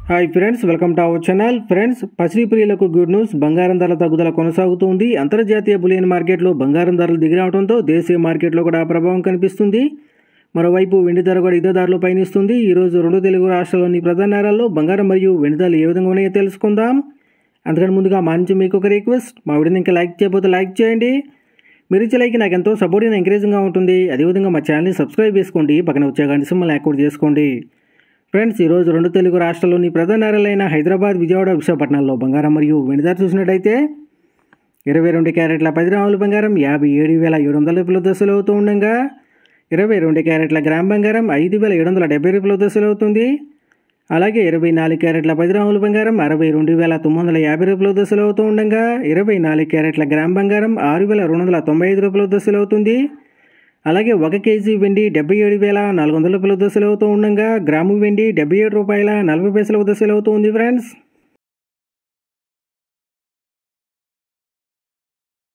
hi friends welcome to our channel friends పసిడి ప్రియులకు good news బంగారం ధరల తగ్గుదల కొనసాగుతుంది అంతర్జాతీయ బులియన్ మార్కెట్లో బంగారం ధరలు దిగిరావడంతో దేశీయ మార్కెట్లో కూడా ప్రభావం కనిపిస్తుంది మరోవైపు వెండి ధర కూడా ఇదే ధరలో పయనిస్తుంది ఈరోజు రెండు తెలుగు రాష్ట్రాల్లోని ప్రధాన నగరాల్లో బంగారం మరియు వెండి ధరలు ఏ విధంగా ఉన్నాయో తెలుసుకుందాం అందుకని ముందుగా మా నుంచి మీకు ఒక రిక్వెస్ట్ మా వీడియోని ఇంకా లైక్ చేయకపోతే లైక్ చేయండి మీరు ఇచ్చే లైక్ నాకు ఎంతో సపోర్టింగ్ ఎంకరేజింగ్గా ఉంటుంది అదేవిధంగా మా ఛానల్ని సబ్స్క్రైబ్ చేసుకోండి పక్కన వచ్చే గంట సింబల్ యాక్టివేట్ చేసుకోండి ఫ్రెండ్స్ ఈరోజు రెండు తెలుగు రాష్ట్రాల్లోని ప్రధాన నగరాలైన హైదరాబాద్ విజయవాడ విశాఖపట్నంలో బంగారం మరియు వెండి ధర చూసినట్టయితే ఇరవై రెండు క్యారెట్ల పది గ్రాముల బంగారం యాభై ఏడు వేల ఏడు వందల రూపాయల దశలు అవుతూ ఉండగా ఇరవై రెండు క్యారెట్ల గ్రామ్ బంగారం ఐదు వేల ఏడు వందల డెబ్బై రూపాయల దశలు అవుతుంది అలాగే ఇరవై నాలుగు క్యారెట్ల పది గ్రాముల బంగారం అరవై రెండు వేల తొమ్మిది వందల యాభై రూపాయల దశలు అవుతూ ఉండగా ఇరవై నాలుగు క్యారెట్ల గ్రామ్ బంగారం ఆరు వేల రెండు వందల తొంభై ఐదు రూపాయల దశలు అవుతుంది అలాగే ఒక కేజీ వెండి డెబ్బై ఏడు వేల నాలుగు వందల రూపాయల దశలు అవుతూ ఉండగా గ్రాము వెండి డెబ్బై ఏడు రూపాయల నలభై పైసల దశలు అవుతూ ఉంది ఫ్రెండ్స్